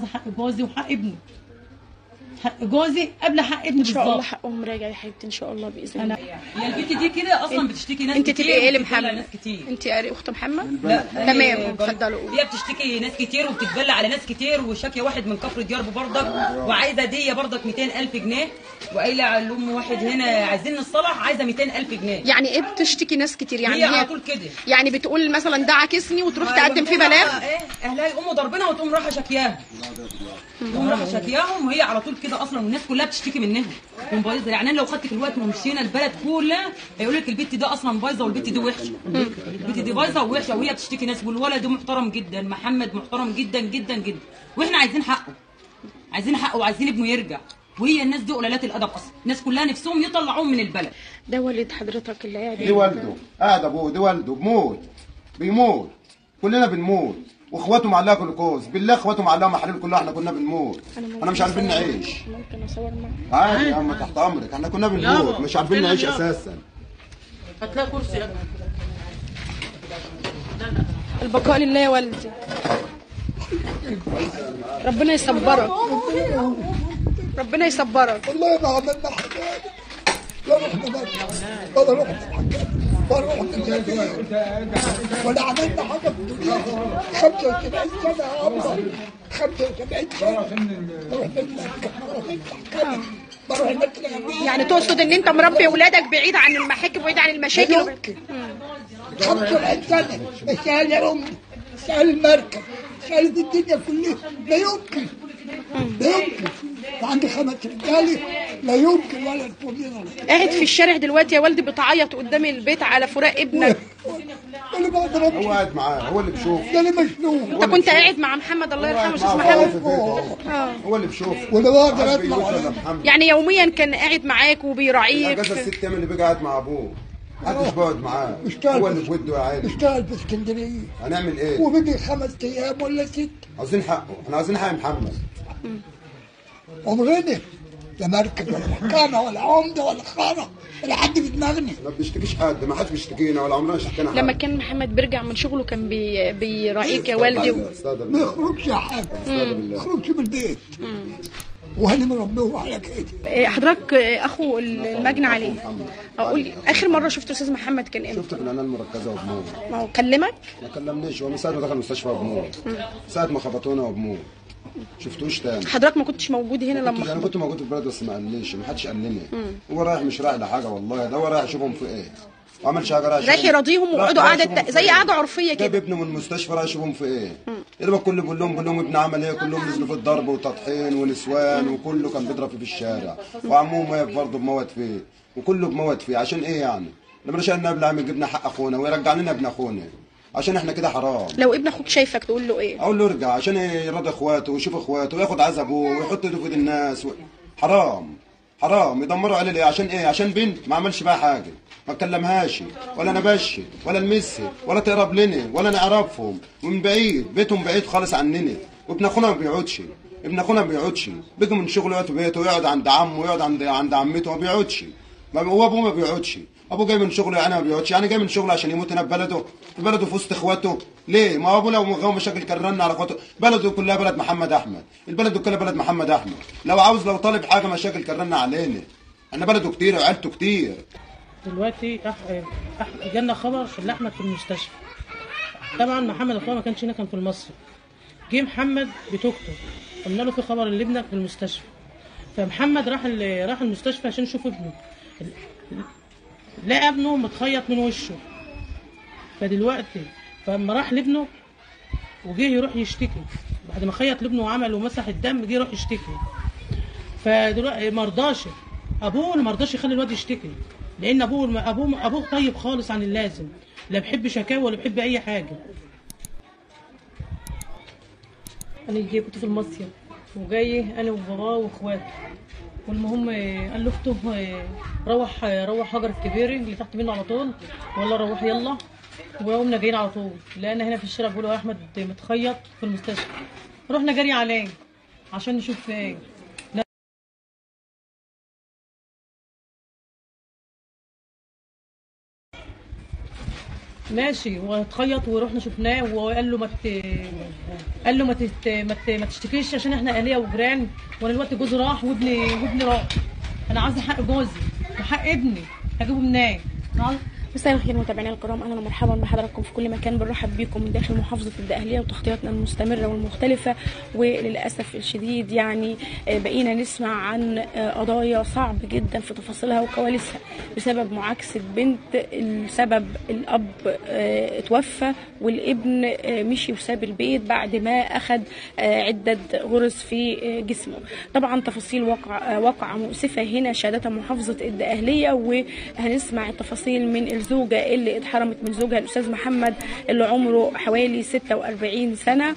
قصدي حق جوزي وحق ابني حق جوزي قبل حق ابني ان شاء الله بالظبط حقهم راجع يا حبيبتي ان شاء الله باذن انا الله هي البنت دي كده اصلا بتشتكي ناس انت كتير تبقي ايه وبتتبلع لمحمد ناس كتير انت اخت محمد لا تمام هي- اتفضلوا قولي. هي بتشتكي ناس كتير وبتتبلى على ناس كتير وشاكيه واحد من كفر ديار بردك وعايزه ديه بردك 200000 جنيه وقايله على الام واحد هنا عايزين نصلح عايزه 200000 جنيه يعني ايه بتشتكي ناس كتير يعني هي على هي طول كده يعني بتقول مثلا ده عاكسني وتروح أيوة، تقدم فيه بتقول بلاغ لها ايه اهلها يقوموا ضاربينها وتقوم رايحه شاكياها تقوم رايحه شاكياهم وهي على طول كده اصلا والناس كلها بتشتكي منها ومبايظه يعني أنا لو خدت في الوقت ومشينا البلد كلها هيقول لك البت دي اصلا بايظه والبت دي وحشه البت دي بايظه ووحشه وهي بتشتكي ناس والولد ده محترم جدا محمد محترم جدا جدا جدا واحنا عايزين حقه عايزين حقه وعايزين ابنه يرجع وهي الناس دي قلالات الادب اصلا الناس كلها نفسهم يطلعوهم من البلد ده والد حضرتك اللي قاعد دي والده قاعد ابوه دي والده بموت بيموت كلنا بنموت واخواته معلقه جلوكوز بالله اخواته معلقه محاليل كلها احنا كنا بنموت انا مش عارفين نعيش ممكن اصور معاك عادي يا عم تحت امرك احنا كنا بنموت مش عارفين نعيش اساسا هتلاقي كرسي يا ابني. البقاء لله يا والدي ربنا يصبرك ربنا يصبرك والله ما عملنا حاجة لا رحنا بس ولا رحنا حاجة ولا رحنا الجزائر ولا عملنا حاجة في الدنيا 75 سنة يا الله 75 سنة بروح مكة بروح المحكمة بروح المكة يعني تقصد ان انت مربي ولادك بعيد عن المحاكم بعيد عن لا المشاكل يمكن 75 سنة اسأل يا أمي اسأل المركز اسأل الدنيا كلها لا يمكن لا يمكن وعندي خمس رجالة لا يمكن ولا تقولين قاعد في الشارع دلوقتي يا والدي بتعيط قدام البيت على فراق ابنك اللي ما هو ضربش قاعد معاه هو اللي بيشوف ده اللي مجنون انت كنت قاعد مع محمد الله يرحمه استاذ معاه محمد في بيته. هو اللي بيشوف ولا ما عارف اقدر بيوت ولا اطلع محمد يعني يوميا كان قاعد معاك وبيراعيك الاجازه الست ايام اللي بيجي قاعد مع ابوه محدش بيقعد معاه اشتغل هو اللي في وده يا عيني اشتغل في اسكندريه هنعمل ايه؟ وبقي خمس ايام ولا ست عاوزين حقه احنا عاوزين حق محمد عمرنا لا مركز ولا محكمه ولا عمده ولا خانه ولا حد في دماغنا ما بيشتكيش حد ما حدش بيشتكينا ولا عمرنا اشتكينا حد لما كان محمد بيرجع من شغله كان بي... بيراعيك يا والدي و... استهدى ما بالله يخرجش يا حاج استهدى ما بالله يخرجش من البيت وانا مربيه على كده إيه، حضرتك إيه، اخو المجني عليه اقول لي اخر مره شفت استاذ محمد كان امتى شفته في العنايه المركزه وبموت ما هو كلمك ما كلمنيش هو من ساعه ما دخل المستشفى وبموت ساعه ما خبطونا وبموت شفتوش تاني حضرتك ما كنتش موجود هنا كنت- لما انا كنت موجود في البلد بس ما قاليش ما حدش قال لي هو رايح مش رايح لحاجه والله ده هو رايح يشوفهم في ايه ما عملش حاجه رايح رايح يشوفهم- يراضيهم رايح- ويقعدوا رايح قعده يشوفهم في زي إيه. قعده عرفيه جاب كده ابنه من المستشفى رايح يشوفهم في ايه يبقى كله بيقول لهم بيقول لهم ابن عمل ايه كلهم نزلوا في الضرب وتطحين ونسوان وكله كان بيضرب فيه في الشارع وعمهم واقف برضه بموت فيه وكله بموت فيه عشان ايه يعني لما رجعنا قبل عم جبنا حق اخونا ويرجع لنا ابن اخونا عشان احنا كده حرام لو ابن اخوك شايفك تقول له ايه اقول له ارجع عشان يرضي اخواته ويشوف اخواته وياخد عزبه ويحط ايده في ايد الناس و... حرام حرام يدمروا عليه ليه عشان ايه عشان بنت ما عملش بقى حاجه ما اتكلمهاش ولا نبش ولا لمسها ولا تقرب لنا ولا نعرفهم ومن بعيد بيتهم بعيد خالص عننا وابن اخونا ما بيقعدش ابن اخونا ما بيقعدش بيجي من شغله يقعد في بيته ويقعد عند عمه ويقعد عند عند عمته ما بيقعدش ما هو ابوه ما بيقعدش ابوه جاي من شغله يعني ما بيقعدش يعني جاي من شغله عشان يموت هنا في بلده في بلده في وسط اخواته ليه ما هو ابوه لو غاوي مشاكل كان على اخواته بلده كلها بلد محمد احمد البلد كلها بلد محمد احمد لو عاوز لو طالب حاجه مشاكل كان علينا احنا بلده كتير وعيلته كتير دلوقتي أح... أح... جالنا خبر ان احمد في المستشفى طبعا محمد اخويا ما كانش هنا كان في المصري جه محمد بتوكتو قلنا له في خبر ان ابنك في المستشفى فمحمد راح ال... راح المستشفى عشان يشوف ابنه لقى ابنه متخيط من وشه فدلوقتي فلما راح لابنه وجه يروح يشتكي بعد ما خيط لابنه وعمل ومسح الدم جه يروح يشتكي فدلوقتي ما رضاش ابوه اللي ما رضاش يخلي الواد يشتكي لان ابوه ابوه ابوه طيب خالص عن اللازم لا بيحب شكاوى ولا بيحب اي حاجه انا جاي كنت في المصيف وجاي انا وباباه واخواته والمهم آه، قال لاخته آه، روح آه، روح هجر الكبيري اللي تحت منه على طول ولا روح يلا وقمنا جايين على طول لقينا هنا في الشارع بيقولوا يا احمد متخيط في المستشفى رحنا جري عليه عشان نشوف في ايه ماشي واتخيط ورحنا شفناه وقال له ما ت... قال له ما تت... ما, ت... ما تشتكيش عشان احنا اهليه وجيران وانا دلوقتي جوزي راح وابني وابني راح انا عايزه حق جوزي وحق ابني هجيبه منين؟ أنا عايزة- مساء الخير متابعينا الكرام اهلا ومرحبا بحضراتكم في كل مكان بنرحب بكم من داخل محافظه الدقهليه وتغطياتنا المستمره والمختلفه وللاسف الشديد يعني آه، بقينا نسمع عن آه، قضايا صعب جدا في تفاصيلها وكواليسها بسبب معاكسه بنت السبب الاب آه، اتوفى والابن آه، مشي وساب البيت بعد ما اخذ آه، عده غرز في آه، جسمه طبعا تفاصيل واقع آه، واقعه مؤسفه هنا شهادتها محافظه الدقهليه وهنسمع التفاصيل من الزوجه اللي اتحرمت من زوجها الاستاذ محمد اللي عمره حوالي 46 سنه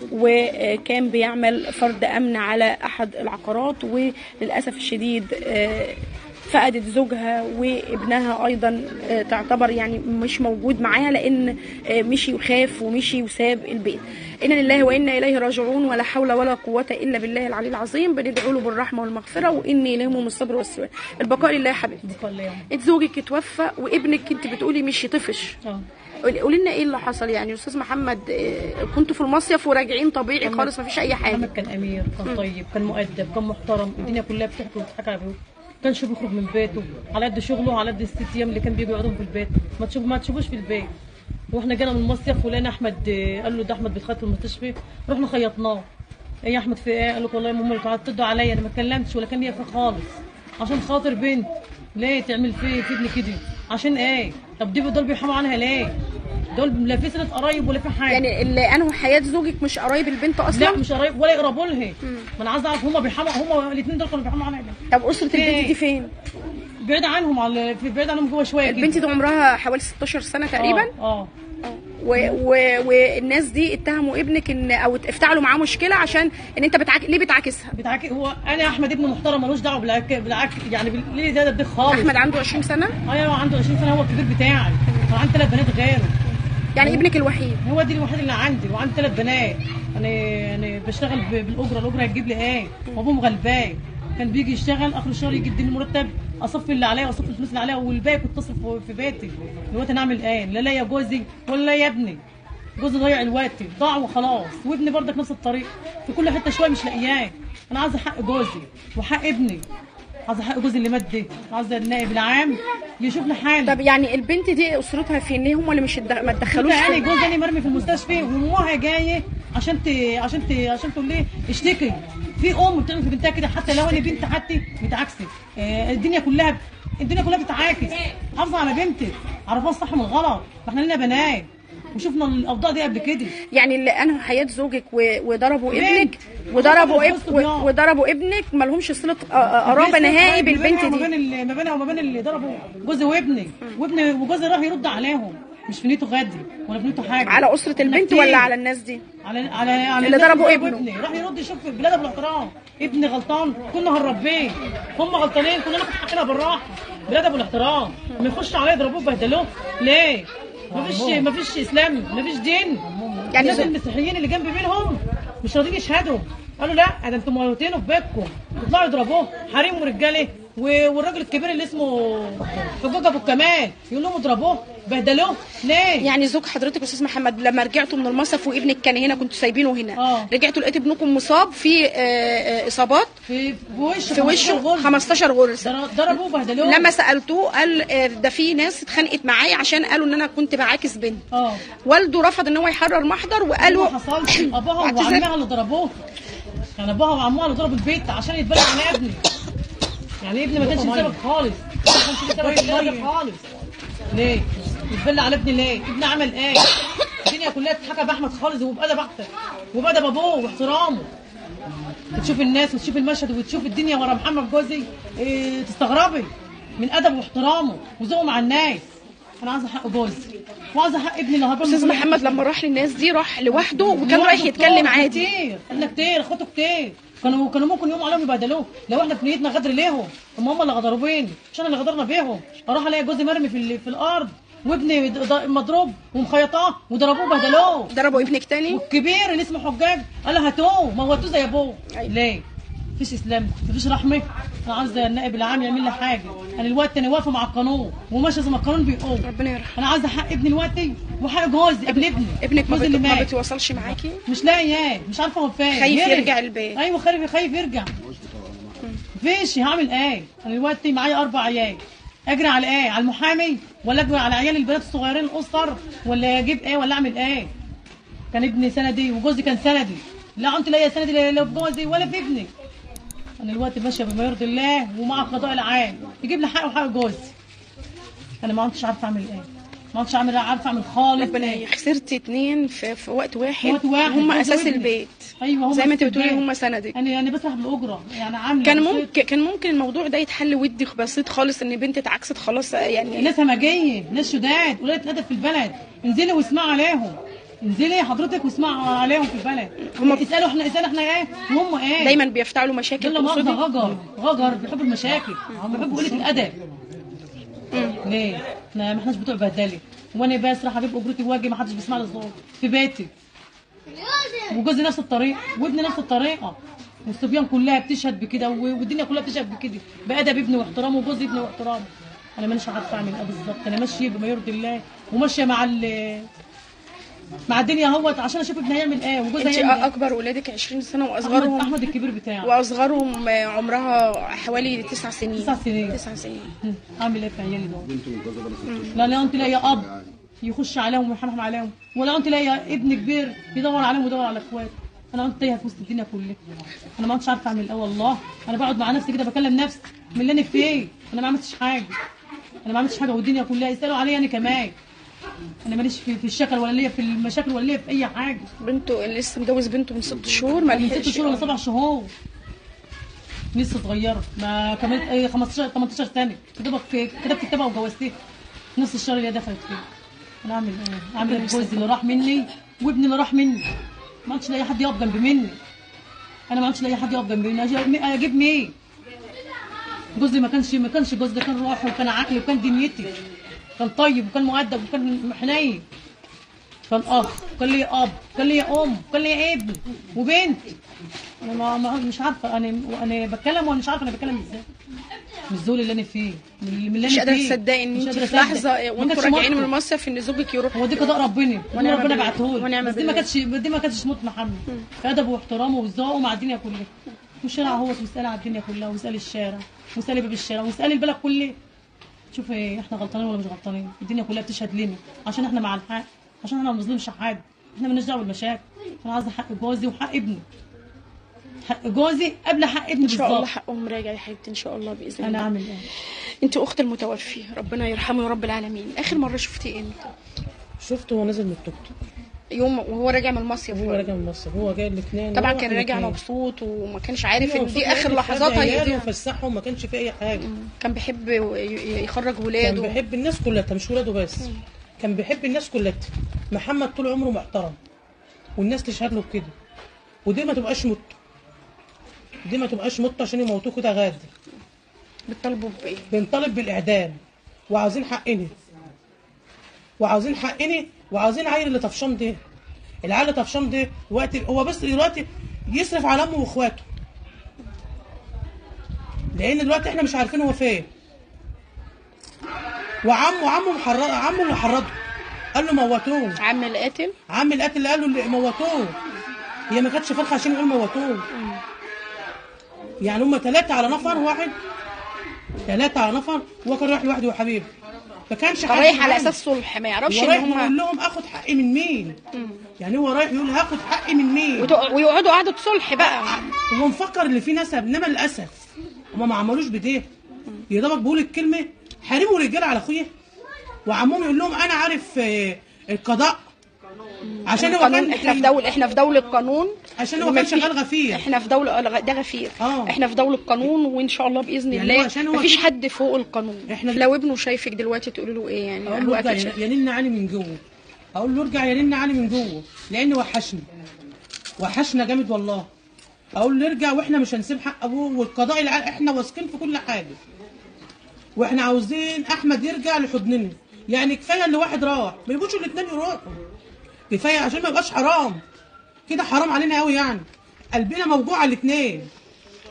وكان بيعمل فرد امن على احد العقارات وللاسف الشديد آه، فقدت زوجها وابنها ايضا آه، تعتبر يعني مش موجود معاها لان آه، مشي وخاف ومشي وساب البيت انا لله وانا اليه راجعون ولا حول ولا قوه الا بالله العلي العظيم بندعو له بالرحمه والمغفره واني اليهم الصبر والسلام البقاء لله يا حبيبتي قال لي انت زوجك اتوفى وابنك انت بتقولي مشي طفش اه قولي قولي لنا ايه اللي حصل يعني استاذ محمد آه، كنتوا في المصيف وراجعين طبيعي خالص مفيش اي حاجه محمد كان امير كان طيب كان مؤدب كان محترم الدنيا كلها بتحكي وبتضحك على ابوه كانش بيخرج من بيته على قد شغله على قد الست ايام اللي كان بيجوا يقعدوا في البيت ما تشوف ما تشوفوش في البيت واحنا جينا من المصيف ولقينا احمد آه، قال له ده احمد بيتخيط في المستشفى رحنا خيطناه ايه يا احمد في ايه قال له والله يا ماما اللي قعدت تدعوا عليا انا ما اتكلمتش ولا كان ليا فيه خالص عشان خاطر بنت ليه تعمل في في ابني كده عشان ايه طب دي دول بيحاموا عنها ليه دول لا في سنه قرايب ولا في حاجه يعني اللي انهوا حياه زوجك مش قرايب البنت اصلا لا مش قرايب ولا يقربوا لها ما انا عايزه اعرف هم بيحموا هم الاثنين دول كانوا بيحموا عنها إيه؟ طب اسره في البنت إيه؟ دي فين بعيد عنهم على في بعيد عنهم جوه شويه كده. البنت دي عمرها حوالي 16 سنه تقريبا اه اه و... و... والناس دي اتهموا ابنك ان او افتعلوا معاه مشكله عشان ان انت بتعك... ليه بتعاكسها بتعاكي هو انا احمد ابن محترم ملوش دعوه بالعك بالعك يعني بال- ليه ده ده خالص احمد عنده 20 سنه ايوه عنده 20 سنه هو الكبير بتاعي انا عندي ثلاث بنات غيره يعني ابنك الوحيد هو دي الوحيد اللي عندي وعندي ثلاث بنات انا انا بشتغل ب- بالاجره الاجره هتجيب لي ايه وابوهم غلبان كان بيجي يشتغل اخر الشهر يجي يديني مرتب اصفي اللي عليا واصفي الفلوس اللي عليا والباقي كنت اصرف في بيتي دلوقتي انا اعمل ايه لا لا يا جوزي ولا لا يا ابني جوزي ضيع الوقت ضاع وخلاص وابني برضك نفس الطريق في كل حته شويه مش لاقياه انا عايزه حق جوزي وحق ابني عايزه حق جوزي اللي مات ده عايزه النائب العام يشوف لي حاله طب يعني البنت دي اسرتها فين ليه هم اللي مش الد... ما تدخلوش يعني في- جوز انا مرمي في المستشفى وامها جايه عشان ت... عشان ت... عشان تقول لي اشتكي في ام بتعمل في بنتها كده حتى لو انا بنت حتى متعاكسه آه الدنيا كلها الدنيا كلها بتتعاكس حافظه على بنتك عرفها الصح من الغلط ما احنا لنا بنات وشفنا الاوضاع دي قبل كده يعني اللي انهوا حياه زوجك و... وضربوا بنت. ابنك وضربوا اب... وسط بيوم. وضربوا ابنك ما لهمش صله آه، آه، قرابه نهائي ما بالبنت بينها وما دي بين اللي ما بينها وما بين اللي ضربوا جوزي وابني وابني وجوزي راح يرد عليهم مش في نيته غدر ولا في نيته حاجه على اسره البنت كتير. ولا على الناس دي على على على اللي الناس ضربوا ضربوا ابنه. ابني راح يرد يشوف بلاد ابو الاحترام ابني غلطان كنا هنربيه هم غلطانين كنا ناخد حقنا بالراحه بلاد ابو الاحترام ما يخش عليه يضربوه بهدلوه ليه؟ مفيش مفيش اسلام مفيش دين يعني يعني الناس زي- المسيحيين اللي جنب منهم مش راضيين يشهدوا قالوا لا ده انتوا موتينه في بيتكم يطلعوا يضربوه حريم ورجاله و- والراجل الكبير اللي اسمه فجوج ابو الكمال يقول لهم اضربوه بهدلوه ليه؟ يعني زوج حضرتك استاذ محمد لما رجعتوا من المصيف وابنك كان هنا كنتوا سايبينه هنا آه. رجعتوا لقيت ابنكم مصاب في آه، آه، اصابات في في وشه في وشه 15 غرزه ضر- ضربوه بهدلوه لما سالتوه قال آه، ده في ناس اتخانقت معايا عشان قالوا ان انا كنت بعاكس بنت اه والده رفض ان هو يحرر محضر ما وقالوا حصلش ابوها واعتذر. وعمها اللي ضربوه يعني ابوها وعمها اللي ضربوا البيت عشان يتبلع على ابني يعني ابني ما كانش سبب خالص ما كانش سبب سبب خالص ليه؟ يتبلع على ابني ليه؟ ابني عمل ايه؟ الدنيا كلها تتحكى باحمد خالص وبأدب احسن وبأدب ابوه واحترامه تشوف الناس وتشوف المشهد وتشوف الدنيا ورا محمد جوزي إيه تستغربي من ادبه واحترامه وذوقه مع الناس انا عايزه حق جوزي وعايزه حق ابني اللي هربان من استاذ كل محمد لما راح للناس دي راح لوحده وكان لوحده رايح يتكلم كتير، عادي كتير احنا كتير اخواته كتير كانوا كانوا ممكن يقوموا عليهم يبهدلوه لو احنا في نيتنا غدر ليهم هم هم اللي غدروين مش انا اللي غدرنا بيهم اروح الاقي جوزي مرمي في ال- في الارض وابني د- د- مضروب ومخيطاه وضربوه بهدلوه ضربوا ابنك تاني والكبير اللي اسمه حجاج قال له هاتوه موتوه زي ابوه أيوة. ليه؟ مفيش اسلام مفيش رحمه انا عايزه النائب العام يعمل لي حاجه انا الوقت انا واقفه مع القانون وماشيه زي ما القانون بيقول ربنا يرحمه انا عايزه حق ابني دلوقتي وحق جوزي قبل ابني ابنك ما, جوزي اللي بت... ما مات بتوصلش معاكي مش لاقياه مش عارفه هو فين خايف يا ريت. يرجع البيت. ايوه خايف خايف يرجع مفيش هعمل ايه انا دلوقتي معايا اربع عيال اجري على ايه على المحامي ولا اجري على عيال البنات الصغيرين الاسر ولا اجيب ايه ولا اعمل ايه كان ابني سندي وجوزي كان سندي لا انت لا يا سندي لا لا في جوزي ولا في ابني انا دلوقتي ماشيه بما يرضي الله ومع القضاء العام يجيب لي حقي وحق جوزي انا ما كنتش عارفه اعمل ايه ما كنتش عارفه عارفه اعمل خالص ربنا إيه. خسرتي اتنين في, في وقت واحد وقت واحد هم جوزي اساس وابني. البيت ايوه هم زي ما انت أساس بتقولي البيت. هم سندك انا انا بسرح بالاجره يعني عامله كان بصير- ممكن كان ممكن الموضوع ده يتحل ودي بسيط خالص ان بنت اتعكست خلاص يعني ناس همجيه ناس شداد قليله الادب في البلد انزلي واسمعي عليهم انزلي حضرتك واسمعي عليهم في البلد هم- اسالوا احنا اسالوا احنا ايه وهم ايه دايما بيفتعلوا مشاكل يلا مؤاخذة قصادي. غجر غجر بيحبوا المشاكل هم بيحبوا قله الادب ليه؟ احنا ما احناش بتوع بهدله وانا بسرح اجيب اجرتي واجي ما حدش بيسمع لي الصوت في بيتي وجوزي نفس الطريقه وابني نفس الطريقه والصبيان كلها بتشهد بكده و- والدنيا كلها بتشهد بكده بادب ابني واحترامه وجوز ابني واحترامه انا مانيش عارفه اعمل ايه بالظبط انا ماشيه بما يرضي الله وماشيه مع ال مع الدنيا اهوت عشان اشوف ابني هيعمل ايه وجوزي انت هيعمل ايه اكبر ولادك 20 سنه احمد واصغرهم احمد الكبير بتاعي واصغرهم عمرها حوالي تسع سنين تسع سنين. تسع سنين هم، اعمل ايه في عيالي دول لا لا انت لا يا اب يخش عليهم ويحمحم عليهم ولا انت لا يا ابن كبير يدور عليهم ويدور على اخواته انا انت تايهه في وسط الدنيا كلها انا ما كنتش عارفه اعمل ايه والله انا بقعد مع نفسي كده بكلم نفسي من اللي انا فيه انا ما عملتش حاجه انا ما عملتش حاجه والدنيا كلها يسالوا عليا انا كمان انا ماليش في, في الشكل ولا ليا في المشاكل ولا ليا في اي حاجه بنته اللي لسه متجوز بنته من ست شهور ما من ست لحقش شهور ولا سبع شهور لسه صغيره ما كملت اي 15 18 سنه كتبت في كتبت كتابها وجوزتها نص الشهر اللي هي دخلت فيه انا اعمل ايه؟ اعمل ايه جوزي اللي راح مني وابني اللي راح مني ما عادش لاقي حد يقف جنب مني انا ما عادش لاقي حد يقف جنب مني أجي- اجيب مين؟ جوزي ما كانش ما كانش جوزي ده كان روحي وكان عقلي وكان دنيتي كان طيب وكان مؤدب وكان حنين كان اخ كان لي اب كان لي ام كان لي ابن وبنت انا ما ما مش عارفه انا انا بتكلم وانا مش عارفه انا بتكلم ازاي من الذل اللي انا فيه من اللي من اللي مش انا قادره فيه تصدقي ان مش انت قادرة في أصدق. لحظه ما وانتوا كانش راجعين من موقف. المصيف ان زوجك يروح هو دي قضاء ربنا ودي ونعم ربنا بالله. بعته لي ونعم بس دي ما بالله. كانتش دي ما كانتش موت محمد في ادبه واحترامه وذوقه مع الدنيا كلها والشارع هو واسالي على الدنيا كلها واسالي الشارع واسالي باب الشارع واسالي البلد كلها شوف ايه احنا غلطانين ولا مش غلطانين الدنيا كلها بتشهد لنا عشان احنا مع الحق عشان احنا ما بنظلمش حد احنا مالناش دعوه بالمشاكل انا عايزه حق جوزي وحق ابني حق جوزي قبل حق ابني ان شاء الله بالظبط حقهم راجع يا حبيبتي ان شاء الله باذن انا الله اعمل ايه انت اخت المتوفي ربنا يرحمه يا رب العالمين اخر مره شفتيه امتى شفته وهو نازل من التوك توك يوم وهو راجع من المصيف هو راجع من مصر هو جاي الاثنين طبعا كان راجع مبسوط وما كانش عارف ان دي اخر لحظات هيقضيها هيقضيها وفسحهم ما كانش في اي حاجه كان بيحب ي- ي- يخرج كان ولاده بيحب الناس كلها مش ولاده بس كان بيحب الناس كلها محمد طول عمره محترم والناس تشهد له بكده ودي ما تبقاش مت دي ما تبقاش مت عشان يموتوه كده غادي بتطالبوا بايه بنطالب بالاعدام وعاوزين حقنا وعاوزين حقنا وعاوزين عيل اللي طفشان ده العيل اللي طفشان ده دلوقتي هو بس دلوقتي يصرف على امه واخواته لان دلوقتي احنا مش عارفين هو فين وعمه عمه محرر عمه اللي حرضه قال له موتوه عم القاتل عم القاتل اللي قال له اللي موتوه هي ما كانتش فرخه عشان يقول موتوه يعني هم ثلاثه على نفر واحد ثلاثه على نفر هو كان رايح لوحده وحبيبه ما كانش كان حد رايح على معاه. اساس صلح ما يعرفش هو ان رايح يقول هم لهم اخد حقي من مين يعني هو رايح يقول هاخد حقي من مين ويقعدوا قعده صلح بقى هو مفكر ان في نسب انما للاسف هما ما عملوش بايديه يا دوبك بقول الكلمه حارموا رجاله على اخويا وعمهم يقول لهم انا عارف آه، القضاء عشان هو القانون كان احنا في دولة احنا في دولة قانون عشان هو وما كان في- شغال غفير. احنا في دولة آه، ده غفير اه. احنا في دولة قانون وان شاء الله باذن يعني هو الله عشان هو مفيش في- حد فوق القانون احنا- لو ابنه شايفك دلوقتي تقولي له ايه يعني اقول هو له ارجع اكيد شايف. ينن علي من جوه اقول له ارجع ينن علي من جوه لان وحشني وحشنا جامد والله اقول له ارجع واحنا مش هنسيب حق ابوه والقضاء الع... احنا واثقين في كل حاجه واحنا عاوزين احمد يرجع لحضننا يعني كفايه اللي واحد راح ما يبقوش الاثنين يروحوا كفايه عشان ما يبقاش حرام كده حرام علينا قوي يعني قلبنا موجوع على الاثنين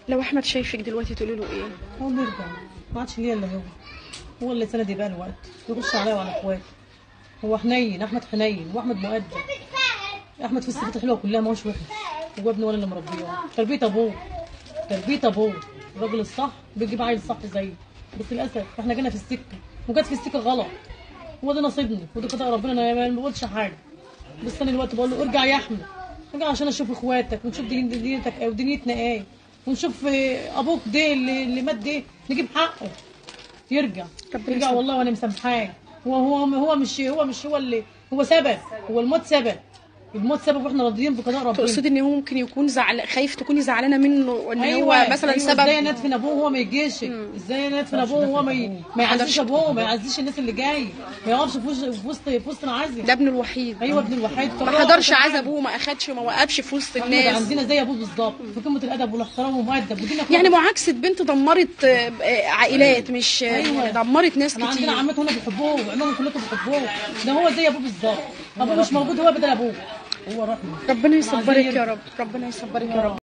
لو احمد شايفك دلوقتي تقولي له ايه هو نرجع ما عادش ليا الا هو هو اللي سند يبقى له وقت يخش عليا وعلى اخواتي هو حنين احمد حنين واحمد مؤدب احمد في الصفات الحلوه كلها ما هوش وحش هو ابني ولا اللي مربيه تربيه ابوه تربيه ابوه الراجل الصح بيجيب عيل صح زيه بس للاسف احنا جينا في السكه وجت في السكه غلط هو ده نصيبني وده قضاء ربنا انا ما بقولش حاجه بس انا الوقت بقول له ارجع يا احمد ارجع عشان اشوف اخواتك ونشوف دين- دنيتك ايه ودنيتنا ايه ونشوف آه، ابوك ده اللي, اللي مات ده نجيب حقه يرجع ربنا يرجع يسلمك. والله وانا مسامحاه هو هو هو مش هو مش هو اللي هو سبب هو الموت سبب الموت سبب واحنا راضيين بقضاء ربنا تقصدي ان هو ممكن يكون زعل خايف تكوني زعلانه منه ان ايوه هو مثلا أيوة ازاي سبب ندفن ابوه وهو ما يجيش ازاي ندفن ابوه وهو ما ي- ما يعزيش ابوه ما يعزيش الناس اللي جاي ما يقفش في وش- في وسط في وسط العزم ده ابنه الوحيد ايوه ابن الوحيد ما حضرش عزا ابوه ما اخدش ما وقفش في وسط احمد الناس عندنا زي ابوه بالظبط في قمه الادب والاحترام ومؤدب ودينا يعني معاكسة بنت دمرت آه، آه، عائلات مش آه، أيوة. دمرت ناس احنا كتير عندنا عمته هنا بيحبوه وعمامهم كلهم بيحبوه ده هو زي ابوه بالظبط ابوه مش موجود هو بدل ابوه هو رحمه ربنا يصبرك يا رب ربنا يصبرك يا رب